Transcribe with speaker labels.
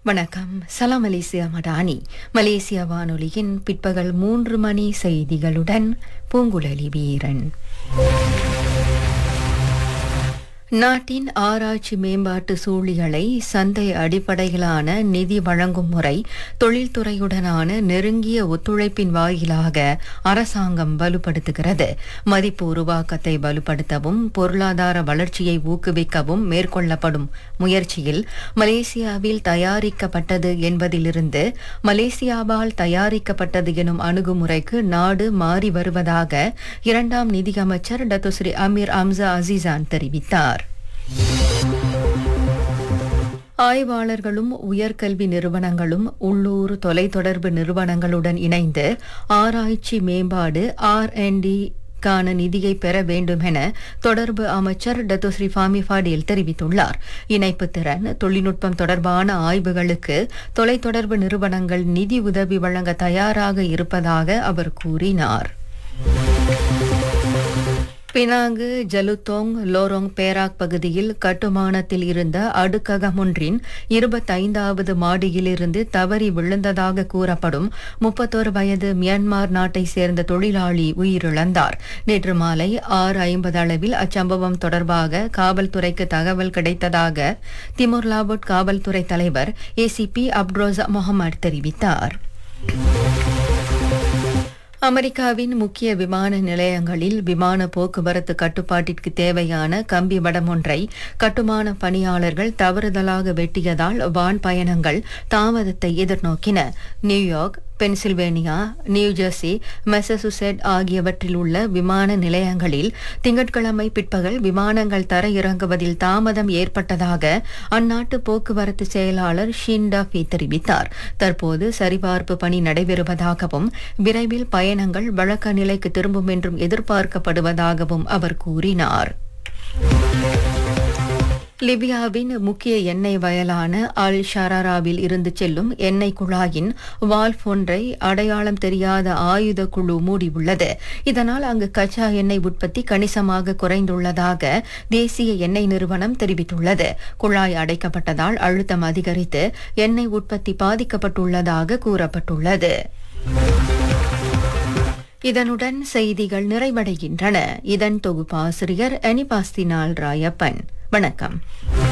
Speaker 1: வணக்கம் சலாம் Malaysia Madani Malaysia வானொலியின் பிற்பகல் மூன்று மணி செய்திகளுடன் பூங்குழலி வீரன் நாட்டின் ஆராய்ச்சி மேம்பாட்டு சூழிகளை சந்தை அடிப்படையிலான நிதி வழங்கும் முறை தொழில்துறையுடனான நெருங்கிய ஒத்துழைப்பின் வாயிலாக அரசாங்கம் வலுப்படுத்துகிறது மதிப்பு உருவாக்கத்தை வலுப்படுத்தவும் பொருளாதார வளர்ச்சியை ஊக்குவிக்கவும் மேற்கொள்ளப்படும் முயற்சியில் மலேசியாவில் தயாரிக்கப்பட்டது என்பதிலிருந்து மலேசியாவால் தயாரிக்கப்பட்டது எனும் அணுகுமுறைக்கு நாடு மாறி வருவதாக இரண்டாம் நிதியமைச்சர் டத்துஸ்ரீ அமீர் அம்சா அசீசான் தெரிவித்தார் ஆய்வாளர்களும் உயர்கல்வி நிறுவனங்களும் உள்ளூர் தொலைத்தொடர்பு நிறுவனங்களுடன் இணைந்து ஆராய்ச்சி மேம்பாடு ஆர் டி க்கான நிதியை பெற வேண்டும் என தொடர்பு அமைச்சர் டத்துஸ்ரீ ஃபாமி ஃபாடில் தெரிவித்துள்ளார் இணைப்பு திறன் தொழில்நுட்பம் தொடர்பான ஆய்வுகளுக்கு தொலைத்தொடர்பு நிறுவனங்கள் நிதி உதவி வழங்க தயாராக இருப்பதாக அவர் கூறினார் பினாங்கு ஜலுத்தோங் லோரோங் பேராக் பகுதியில் கட்டுமானத்தில் இருந்த அடுக்ககம் ஒன்றின் இருபத்தைந்தாவது மாடியிலிருந்து தவறி விழுந்ததாக கூறப்படும் முப்பத்தோரு வயது மியான்மர் நாட்டை சேர்ந்த தொழிலாளி உயிரிழந்தார் நேற்று மாலை ஆறு ஐம்பது அளவில் அச்சம்பவம் தொடர்பாக காவல்துறைக்கு தகவல் கிடைத்ததாக திமுர் லாபுட் காவல்துறை தலைவர் ஏசிபி அப்ரோசா முகமது தெரிவித்தார் அமெரிக்காவின் முக்கிய விமான நிலையங்களில் விமான போக்குவரத்து கட்டுப்பாட்டிற்கு தேவையான கம்பி வடம் ஒன்றை கட்டுமான பணியாளர்கள் தவறுதலாக வெட்டியதால் வான் பயணங்கள் தாமதத்தை எதிர்நோக்கின நியூயார்க் பென்சில்வேனியா நியூஜெர்சி மெசசுசெட் ஆகியவற்றில் உள்ள விமான நிலையங்களில் திங்கட்கிழமை பிற்பகல் விமானங்கள் தர இறங்குவதில் தாமதம் ஏற்பட்டதாக அந்நாட்டு போக்குவரத்து செயலாளர் ஷின் டஃபி தெரிவித்தார் தற்போது சரிபார்ப்பு பணி நடைபெறுவதாகவும் விரைவில் பயணங்கள் வழக்க நிலைக்கு திரும்பும் என்றும் எதிர்பார்க்கப்படுவதாகவும் அவர் கூறினார் லிபியாவின் முக்கிய எண்ணெய் வயலான அல் ஷராராவில் இருந்து செல்லும் எண்ணெய் குழாயின் வால்ஃப் ஒன்றை அடையாளம் தெரியாத ஆயுத குழு மூடியுள்ளது இதனால் அங்கு கச்சா எண்ணெய் உற்பத்தி கணிசமாக குறைந்துள்ளதாக தேசிய எண்ணெய் நிறுவனம் தெரிவித்துள்ளது குழாய் அடைக்கப்பட்டதால் அழுத்தம் அதிகரித்து எண்ணெய் உற்பத்தி பாதிக்கப்பட்டுள்ளதாக கூறப்பட்டுள்ளது இதனுடன் செய்திகள் நிறைவடைகின்றன இதன் தொகுப்பாசிரியர் அனிபாஸ்தினால் ராயப்பன் வணக்கம்